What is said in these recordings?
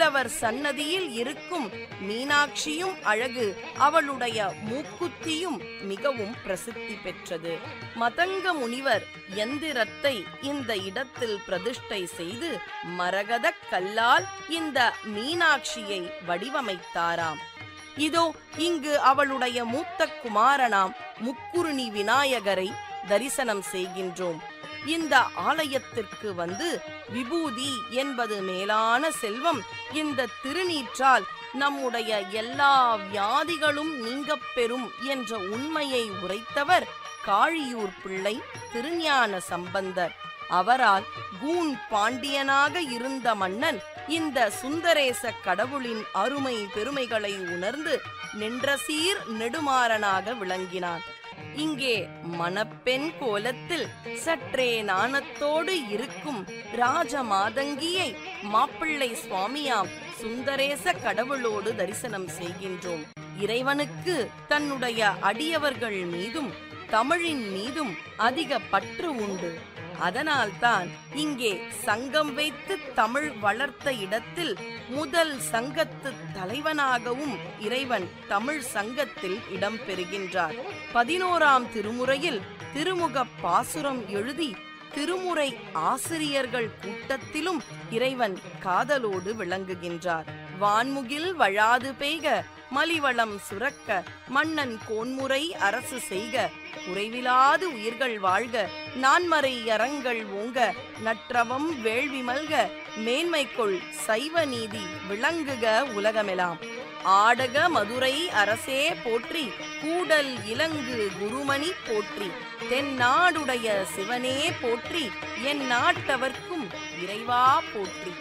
ஆண்டவர் சன்னதியில் இருக்கும் மீனாட்சியும் அழகு அவளுடைய மூக்குத்தியும் மிகவும் பிரசித்தி பெற்றது மதங்க முனிவர் எந்திரத்தை இந்த இடத்தில் பிரதிஷ்டை செய்து மரகதக் கல்லால் இந்த மீனாட்சியை வடிவமைத்தாராம் இதோ இங்கு அவளுடைய மூத்த குமாரனாம் முக்குருணி விநாயகரை தரிசனம் செய்கின்றோம் இந்த ஆலயத்திற்கு வந்து விபூதி என்பது மேலான செல்வம் இந்த திருநீற்றால் நம்முடைய எல்லா வியாதிகளும் நீங்கப் பெறும் என்ற உண்மையை உரைத்தவர் காழியூர் பிள்ளை திருஞான சம்பந்தர் அவரால் கூன் பாண்டியனாக இருந்த மன்னன் இந்த சுந்தரேச கடவுளின் அருமை பெருமைகளை உணர்ந்து நின்றசீர் நெடுமாறனாக விளங்கினான் இங்கே மணப்பெண் கோலத்தில் சற்றே நாணத்தோடு இருக்கும் ராஜ மாதங்கியை மாப்பிள்ளை சுவாமியாம் சுந்தரேச கடவுளோடு தரிசனம் செய்கின்றோம் இறைவனுக்கு தன்னுடைய அடியவர்கள் மீதும் தமிழின் மீதும் அதிக பற்று உண்டு அதனால்தான் இங்கே சங்கம் வைத்து தமிழ் வளர்த்த இடத்தில் முதல் சங்கத்து தலைவனாகவும் இறைவன் தமிழ் சங்கத்தில் இடம்பெறுகின்றார் பதினோராம் திருமுறையில் திருமுக பாசுரம் எழுதி திருமுறை ஆசிரியர்கள் கூட்டத்திலும் இறைவன் காதலோடு விளங்குகின்றார் வான்முகில் வழாது பெய்க மலிவளம் சுரக்க மன்னன் கோன்முறை அரசு செய்க குறைவிலாது உயிர்கள் வாழ்க நான்மறை அறங்கள் ஓங்க நற்றவம் வேள்வி மல்க மேன்மைக்குள் சைவ நீதி விளங்குக உலகமெலாம் ஆடக மதுரை அரசே போற்றி கூடல் இலங்கு குருமணி போற்றி தென்னாடுடைய சிவனே போற்றி என் நாட்டவர்க்கும் இறைவா போற்றி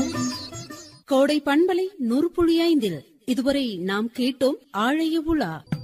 கோடை பண்பலை நூறு புள்ளி ஐந்தில் இதுவரை நாம் கேட்டோம் ஆழைய உலா